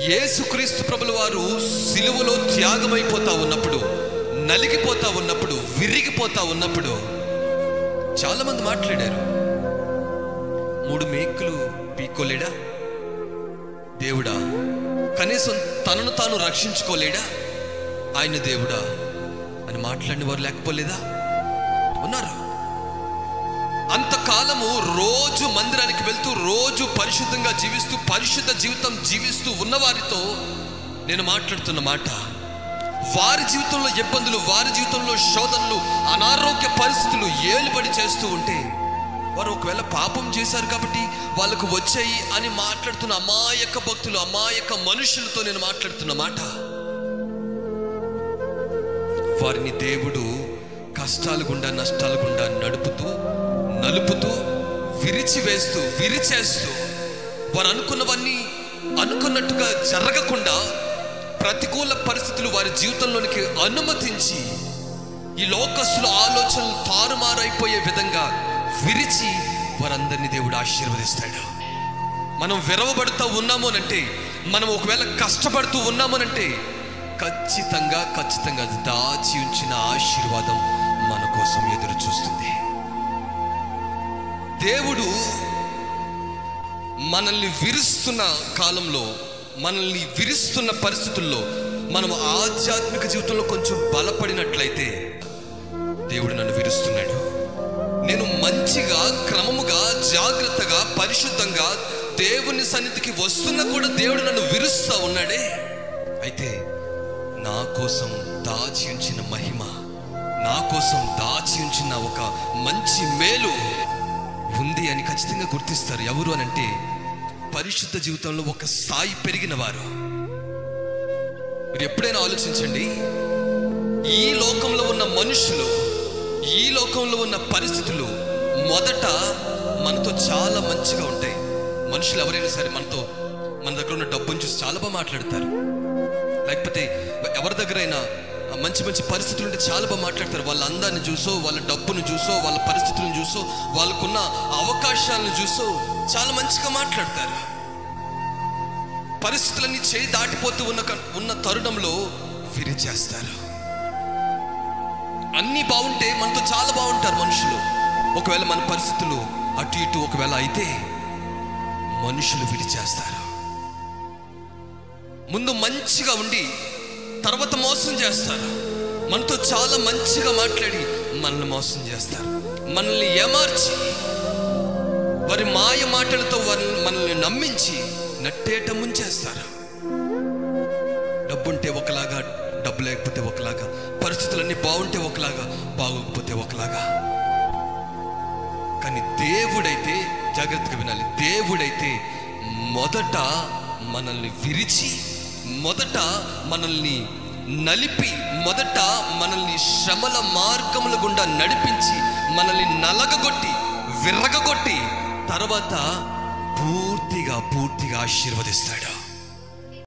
యేసుక్రీస్తు ప్రభుల వారు సిలువలో త్యాగమైపోతా ఉన్నప్పుడు నలిగిపోతా ఉన్నప్పుడు విరిగిపోతా ఉన్నప్పుడు చాలా మంది మాట్లాడారు మూడు మేకులు పీక్కోలేడా దేవుడా కనీసం తనను తాను రక్షించుకోలేడా ఆయన దేవుడా అని మాట్లాడిన వారు లేకపోలేదా ఉన్నారు అంతకాలము రోజు మందిరానికి వెళ్తూ రోజు పరిశుద్ధంగా జీవిస్తూ పరిశుద్ధ జీవితం జీవిస్తూ ఉన్నవారితో నేను మాట్లాడుతున్న మాట వారి జీవితంలో ఇబ్బందులు వారి జీవితంలో శోధనలు అనారోగ్య పరిస్థితులు ఏలుబడి చేస్తూ ఉంటే వారు ఒకవేళ పాపం చేశారు కాబట్టి వాళ్ళకు వచ్చాయి అని మాట్లాడుతున్న అమాయక భక్తులు అమాయక మనుషులతో నేను మాట్లాడుతున్న మాట వారిని దేవుడు కష్టాల గుండా నష్టాల గుండా నడుపుతూ నలుపుతూ విరిచివేస్తూ విరిచేస్తూ వారు అనుకున్నవన్నీ అనుకున్నట్టుగా జరగకుండా ప్రతికూల పరిస్థితులు వారి జీవితంలోనికి అనుమతించి ఈ లోకస్తుల ఆలోచనలు తారుమారైపోయే విధంగా విరిచి వారందరినీ దేవుడు ఆశీర్వదిస్తాడు మనం విరవబడుతూ ఉన్నాము అనంటే మనం ఒకవేళ కష్టపడుతూ ఉన్నామనంటే ఖచ్చితంగా ఖచ్చితంగా అది దాచి ఉంచిన ఆశీర్వాదం మన కోసం ఎదురు చూస్తుంది దేవుడు మనల్ని విరుస్తున్న కాలంలో మనల్ని విరుస్తున్న పరిస్థితుల్లో మనం ఆధ్యాత్మిక జీవితంలో కొంచెం బలపడినట్లయితే దేవుడు నన్ను విరుస్తున్నాడు నేను మంచిగా క్రమముగా జాగ్రత్తగా పరిశుద్ధంగా దేవుని సన్నిధికి వస్తున్నా కూడా దేవుడు నన్ను విరుస్తా ఉన్నాడే అయితే నా కోసం దాచి ఉంచిన మహిమ నా కోసం దాచి ఉంచిన ఒక మంచి మేలు ఉంది అని ఖచ్చితంగా గుర్తిస్తారు ఎవరు అని అంటే పరిశుద్ధ జీవితంలో ఒక స్థాయి పెరిగిన వారు మీరు ఎప్పుడైనా ఆలోచించండి ఈ లోకంలో ఉన్న మనుషులు ఈ లోకంలో ఉన్న పరిస్థితులు మొదట మనతో చాలా మంచిగా ఉంటాయి మనుషులు ఎవరైనా సరే మనతో మన దగ్గర ఉన్న డబ్బుని చూసి చాలా బాగా మాట్లాడతారు లేకపోతే ఎవరి దగ్గరైనా మంచి మంచి పరిస్థితులు ఉంటే చాలా బాగా మాట్లాడతారు వాళ్ళ అందాన్ని చూసో వాళ్ళ డబ్బును చూసో వాళ్ళ పరిస్థితులను చూసో వాళ్ళకున్న అవకాశాలను చూసో చాలా మంచిగా మాట్లాడతారు పరిస్థితులన్నీ చేయి దాటిపోతూ ఉన్న క- ఉన్న తరుణంలో విరిచేస్తారు అన్నీ బాగుంటే మనతో చాలా బాగుంటారు మనుషులు ఒకవేళ మన పరిస్థితులు అటు ఇటు ఒకవేళ అయితే మనుషులు విరిచేస్తారు ముందు మంచిగా ఉండి తర్వాత మోసం చేస్తారు మనతో చాలా మంచిగా మాట్లాడి మనల్ని మోసం చేస్తారు మనల్ని ఏమార్చి వారి మాయ మాటలతో వారిని మనల్ని నమ్మించి నట్టేట ముంచేస్తారు డబ్బుంటే ఒకలాగా డబ్బు లేకపోతే ఒకలాగా పరిస్థితులన్నీ బాగుంటే ఒకలాగా బాగోకపోతే ఒకలాగా కానీ దేవుడైతే జాగ్రత్తగా వినాలి దేవుడైతే మొదట మనల్ని విరిచి మొదట మనల్ని నలిపి మొదట మనల్ని శ్రమల మార్గముల గుండా నడిపించి మనల్ని నలగగొట్టి విర్రగొట్టి తర్వాత పూర్తిగా పూర్తిగా ఆశీర్వదిస్తాడు